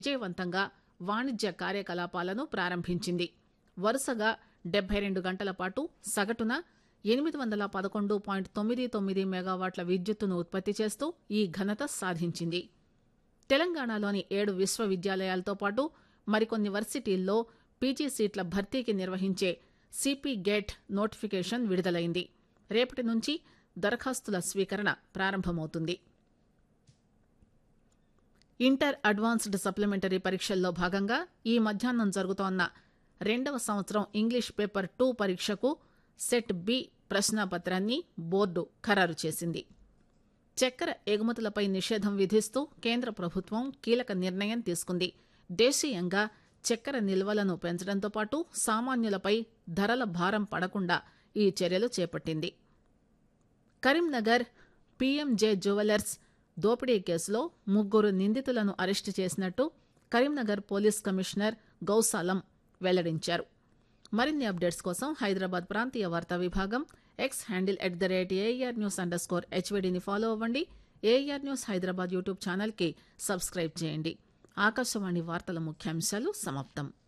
విజయవంతంగా వాణిజ్య కార్యకలాపాలను ప్రారంభించింది వరుసగా డెబ్బై రెండు గంటల పాటు సగటున ఎనిమిది వందల పదకొండు పాయింట్ తొమ్మిది తొమ్మిది మెగావాట్ల విద్యుత్తును ఉత్పత్తి చేస్తూ ఈ ఘనత సాధించింది తెలంగాణలోని ఏడు విశ్వవిద్యాలయాలతో పాటు మరికొన్ని వర్సిటీల్లో పీజీ సీట్ల భర్తీకి నిర్వహించే సిపి గేట్ నోటిఫికేషన్ విడుదలైంది రేపటి నుంచి దరఖాస్తుల స్వీకరణ ప్రారంభమవుతుంది ఇంటర్ అడ్వాన్స్డ్ సప్లిమెంటరీ పరీక్షల్లో భాగంగా ఈ మధ్యాహ్నం జరుగుతోన్న రెండవ సంవత్సరం ఇంగ్లీష్ పేపర్ టూ పరీక్షకు సెట్ బి ప్రశ్నాపత్రాన్ని బోర్డు ఖరారు చేసింది చక్కెర ఎగుమతులపై నిషేధం విధిస్తూ కేంద్ర ప్రభుత్వం కీలక నిర్ణయం తీసుకుంది దేశీయంగా చక్కెర నిల్వలను పెంచడంతో పాటు సామాన్యులపై ధరల భారం పడకుండా ఈ చర్యలు చేపట్టింది కరీంనగర్ పీఎంజే జ్యువెలర్స్ దోపిడీ కేసులో ముగ్గురు నిందితులను అరెస్టు చేసినట్టు కరీంనగర్ పోలీస్ కమిషనర్ గౌసాలం వెల్లడించారు మరిన్ని అప్డేట్స్ కోసం హైదరాబాద్ ప్రాంతీయ వార్తా విభాగం X handle at the rate AIR news underscore స్కోర్ హెచ్వీడీని ఫాలో అవ్వండి ఏఆర్ న్యూస్ హైదరాబాద్ యూట్యూబ్ ఛానల్కి సబ్స్క్రైబ్ చేయండి ఆకాశవాణి వార్తల ముఖ్యాంశాలు సమాప్తం